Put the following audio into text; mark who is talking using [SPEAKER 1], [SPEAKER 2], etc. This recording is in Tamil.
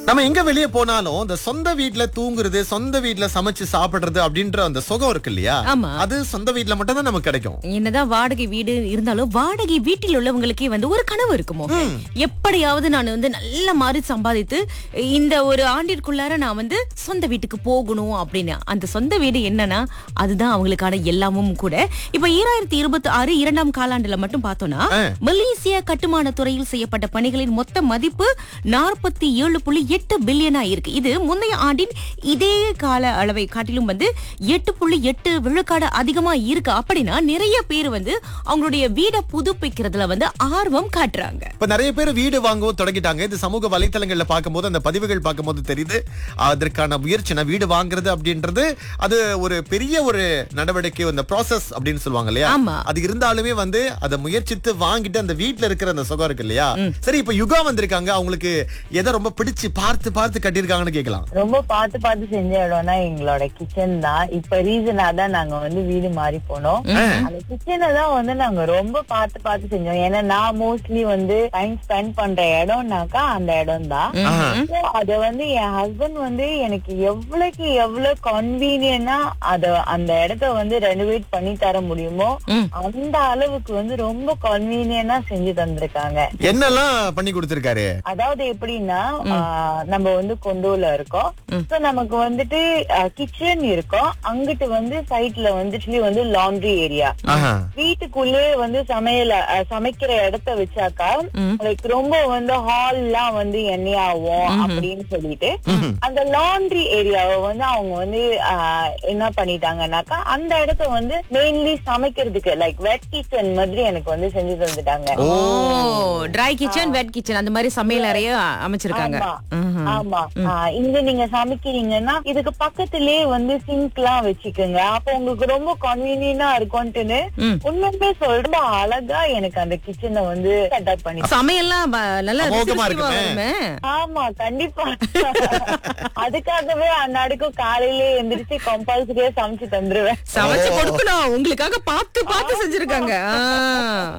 [SPEAKER 1] நம்ம எங்க வெளியே போனாலும் இந்த சொந்த வீட்ல தூங்குறது சொந்த வீட்ல சமைச்சு சாப்பிடுறது அப்படின்ற அந்த சுகம் இருக்கு இல்லையா
[SPEAKER 2] ஆமா.
[SPEAKER 1] அது சொந்த வீட்ல மட்டும் தான் நமக்கு கிடைக்கும்
[SPEAKER 2] என்னதான் வாடகை வீடு இருந்தாலும் வாடகை வீட்டில் உள்ளவங்களுக்கே வந்து ஒரு கனவு இருக்குமோ எப்படியாவது நான் வந்து நல்ல மாதிரி சம்பாதித்து இந்த ஒரு ஆண்டிற்குள்ளார நான் வந்து சொந்த வீட்டுக்கு போகணும் அப்படின்னு அந்த சொந்த வீடு என்னன்னா அதுதான் அவங்களுக்கான எல்லாமும் கூட இப்ப ஈராயிரத்தி இருபத்தி ஆறு இரண்டாம் காலாண்டுல மட்டும் பார்த்தோம்னா மலேசிய கட்டுமான துறையில் செய்யப்பட்ட பணிகளின் மொத்த மதிப்பு நாற்பத்தி ஏழு புள்ளி எட்டு பில்லியனா இருக்கு இது முந்தைய ஆண்டின் இதே கால அளவை காட்டிலும் வந்து எட்டு புள்ளி எட்டு விழுக்காடு அதிகமா இருக்கு அப்படின்னா நிறைய பேர் வந்து அவங்களுடைய வீடை புதுப்பிக்கிறதுல வந்து ஆர்வம் காட்டுறாங்க
[SPEAKER 1] இப்ப நிறைய பேர் வீடு வாங்கவும் தொடங்கிட்டாங்க இந்த சமூக வலைத்தளங்கள்ல பார்க்கும்போது அந்த பதிவுகள் பார்க்கும்போது தெரியுது அதற்கான முயற்சி நான் வீடு வாங்குறது அப்படின்றது அது ஒரு பெரிய ஒரு நடவடிக்கை இந்த ப்ராசஸ் அப்படின்னு சொல்லுவாங்க இல்லையா
[SPEAKER 2] ஆமா.
[SPEAKER 1] அது இருந்தாலுமே வந்து அதை முயற்சித்து வாங்கிட்டு அந்த வீட்ல இருக்கிற அந்த சுகம் இருக்கு இல்லையா சரி இப்ப யுகா வந்திருக்காங்க அவங்களுக்கு எதை ரொம்ப பிடிச்சு பார்த்து பார்த்து கட்டியிருக்காங்கன்னு கேட்கலாம்
[SPEAKER 3] ரொம்ப பார்த்து பார்த்து செஞ்ச இடம்னா எங்களோட கிச்சன் தான் இப்ப ரீசனா தான் நாங்க வந்து வீடு மாறி போனோம் அந்த கிச்சனை தான் வந்து நாங்க ரொம்ப பார்த்து பார்த்து செஞ்சோம் ஏன்னா நான் மோஸ்ட்லி வந்து டைம் ஸ்பெண்ட் பண்ற இடம்னாக்கா அந்த இடம் தான் So, அத வந்து என் ஹஸ்பண்ட் வந்து எனக்கு எவ்வளவுக்கு எவ்வளவு கன்வீனியன்டா அத அந்த இடத்த வந்து ரெனோவேட் பண்ணி தர முடியுமோ
[SPEAKER 2] ம்.
[SPEAKER 3] அந்த அளவுக்கு வந்து ரொம்ப கன்வீனியன்டா செஞ்சு தந்திருக்காங்க
[SPEAKER 1] என்னெல்லாம் பண்ணி கொடுத்திருக்காரு
[SPEAKER 3] அதாவது எப்படின்னா ஆஹ், நம்ம வந்து கொண்டோல இருக்கோம் சோ நமக்கு வந்துட்டு கிச்சன் இருக்கும் அங்கிட்டு வந்து சைட்ல வந்துட்டு வந்து லாண்ட்ரி ஏரியா
[SPEAKER 1] ஆஹா.
[SPEAKER 3] வீட்டுக்குள்ளே வந்து சமையல அஹ், சமைக்கிற இடத்த வச்சாக்கா லைக் ரொம்ப வந்து ஹால் எல்லாம் வந்து எண்ணெயாகும் அப்படின்னு சொல்லிட்டு அந்த லாண்ட்ரி ஏரியாவை வந்து அவங்க வந்து ஆஹ், என்ன பண்ணிட்டாங்கன்னாக்கா அந்த இடத்த வந்து மெயின்லி சமைக்கிறதுக்கு லைக் வெட் கிச்சன் மாதிரி எனக்கு வந்து செஞ்சு தந்துட்டாங்க
[SPEAKER 2] oh dry kitchen wet kitchen அந்த மாதிரி சமையல் அறைய அமைச்சிருக்காங்க
[SPEAKER 3] ஆமா.
[SPEAKER 2] ம்ஹும்.
[SPEAKER 3] ஆமா ஆ, இங்க நீங்க சமைக்கிறீங்கன்னா இதுக்கு பக்கத்திலேயே வந்து சிங்க் எல்லாம் வச்சுக்கோங்க அப்ப உங்களுக்கு ரொம்ப கன்வீனியன்டா இருக்கும்ட்டுன்னு
[SPEAKER 2] ம்.
[SPEAKER 3] உண்மையுமே சொல்ற அழகா எனக்கு அந்த கிச்சனை வந்து செட்டப் பண்ணி
[SPEAKER 2] சமையல்லாம் வ- நல்லா
[SPEAKER 1] அமோகமா
[SPEAKER 2] ருசி ருசியா
[SPEAKER 1] இருக்குமே.
[SPEAKER 2] வருமே.
[SPEAKER 3] ஆமா கண்டிப்பா அதுக்காகவே அந்நாடுக்கும் காலையிலே எந்திரிச்சு கம்பல்சரியா சமைச்சு தந்துருவேன்
[SPEAKER 2] சமைச்சு கொடுக்கணும் உங்களுக்காக பார்த்து பார்த்து செஞ்சிருக்காங்க ஆ.